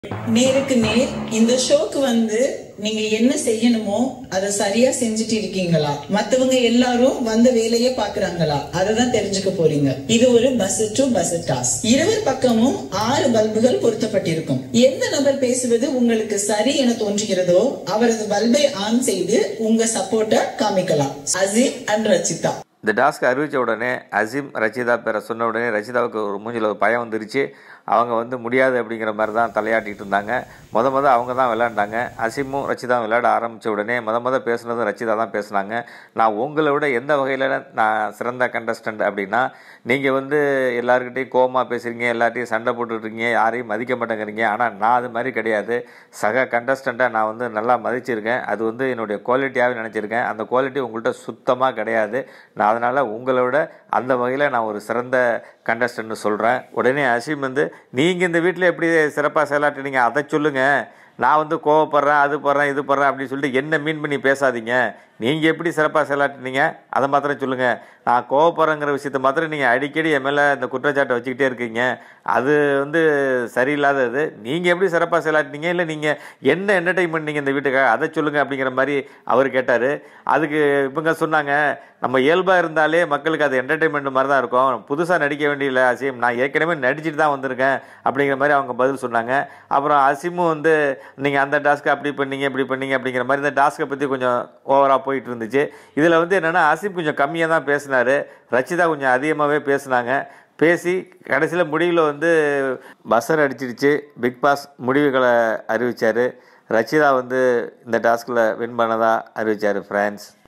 நேருக்கு நேர் இந்த ஷோக்கு வந்து நீங்க என்ன செய்யணுமோ அதை சரியா செஞ்சுட்டு இருக்கீங்களா மத்தவங்க எல்லாரும் வந்த வேலையை பாக்குறாங்களா அததான் தெரிஞ்சுக்க போறீங்க இது ஒரு பஸ் டு பஸ் டாஸ்க் இருவர் பக்கமும் ஆறு பல்புகள் பொருத்தப்பட்டிருக்கும் எந்த நபர் பேசுவது உங்களுக்கு சரி என தோன்றுகிறதோ அவரது பல்பை ஆன் செய்து உங்க சப்போர்ட்டை காமிக்கலாம் அசீம் அண்ட் ரச்சிதா இந்த டாஸ்க் அறிவித்த உடனே அசீம் ரச்சிதா பேரை சொன்ன உடனே ரச்சிதாவுக்கு ஒரு மூஞ்சில் ஒரு பயம் வந்துருச்சு அவங்க வந்து முடியாது அப்படிங்கிற மாதிரி தான் தலையாட்டிட்டு இருந்தாங்க முத முத அவங்க தான் விளையாண்டாங்க அசீமும் ரச்சிதாவும் விளையாட ஆரம்பித்த உடனே முத முத பேசுனதும் ரச்சிதா தான் பேசுனாங்க நான் உங்களை விட எந்த வகையில் நான் சிறந்த கண்டஸ்டன்ட் அப்படின்னா நீங்கள் வந்து எல்லாருக்கிட்டையும் கோவமாக பேசுகிறீங்க எல்லார்ட்டையும் சண்டை போட்டுட்ருக்கீங்க யாரையும் மதிக்க மாட்டேங்கிறீங்க ஆனால் நான் அது மாதிரி கிடையாது சக கண்டஸ்டண்ட்டை நான் வந்து நல்லா மதிச்சிருக்கேன் அது வந்து என்னுடைய குவாலிட்டியாகவே நினச்சிருக்கேன் அந்த குவாலிட்டி உங்கள்கிட்ட சுத்தமாக கிடையாது நான் அதனால் உங்களை விட அந்த வகையில் நான் ஒரு சிறந்த கண்டஸ்டன்ட்னு சொல்கிறேன் உடனே அசீம் வந்து நீங்கள் இந்த வீட்டில் எப்படி சிறப்பாக செயலாற்றுனீங்க அதை சொல்லுங்கள் நான் வந்து கோவப்படுறேன் அது படுறேன் இது படுறேன் அப்படின்னு சொல்லிட்டு என்ன மீன் பண்ணி பேசாதீங்க நீங்கள் எப்படி சிறப்பாக செயலாற்றினீங்க அதை மாத்திரம் சொல்லுங்கள் நான் கோவப்படுறேங்கிற விஷயத்த மாத்திரம் நீங்கள் அடிக்கடி என் மேலே இந்த குற்றச்சாட்டை வச்சுக்கிட்டே இருக்கீங்க அது வந்து சரியில்லாதது நீங்கள் எப்படி சிறப்பாக செயலாற்றினீங்க இல்லை நீங்கள் என்ன என்டர்டைன் பண்ணீங்க இந்த வீட்டுக்காக அதை சொல்லுங்கள் அப்படிங்கிற மாதிரி அவர் கேட்டார் அதுக்கு இவங்க சொன்னாங்க நம்ம இயல்பாக இருந்தாலே மக்களுக்கு அது என்டர்டைன்மெண்ட் மாதிரி தான் இருக்கும் புதுசாக நடிக்க வேண்டியதில்லை அசீம் நான் ஏற்கனவே நடிச்சுட்டு தான் வந்திருக்கேன் அப்படிங்கிற மாதிரி அவங்க பதில் சொன்னாங்க அப்புறம் அசீமும் வந்து நீங்கள் அந்த டாஸ்க்கு அப்படி பண்ணீங்க இப்படி பண்ணீங்க அப்படிங்கிற மாதிரி இந்த டாஸ்க்கை பற்றி கொஞ்சம் ஓவராக போயிட்டு இருந்துச்சு இதில் வந்து என்னென்னா அசீம் கொஞ்சம் கம்மியாக தான் பேசினார் ரச்சிதா கொஞ்சம் அதிகமாகவே பேசினாங்க பேசி கடைசியில் முடிவில் வந்து பஸ்ஸர் அடிச்சிடுச்சு பிக் பாஸ் முடிவுகளை அறிவித்தார் ரச்சிதா வந்து இந்த டாஸ்கில் வின் பண்ணதாக அறிவித்தார் ஃப்ரான்ஸ்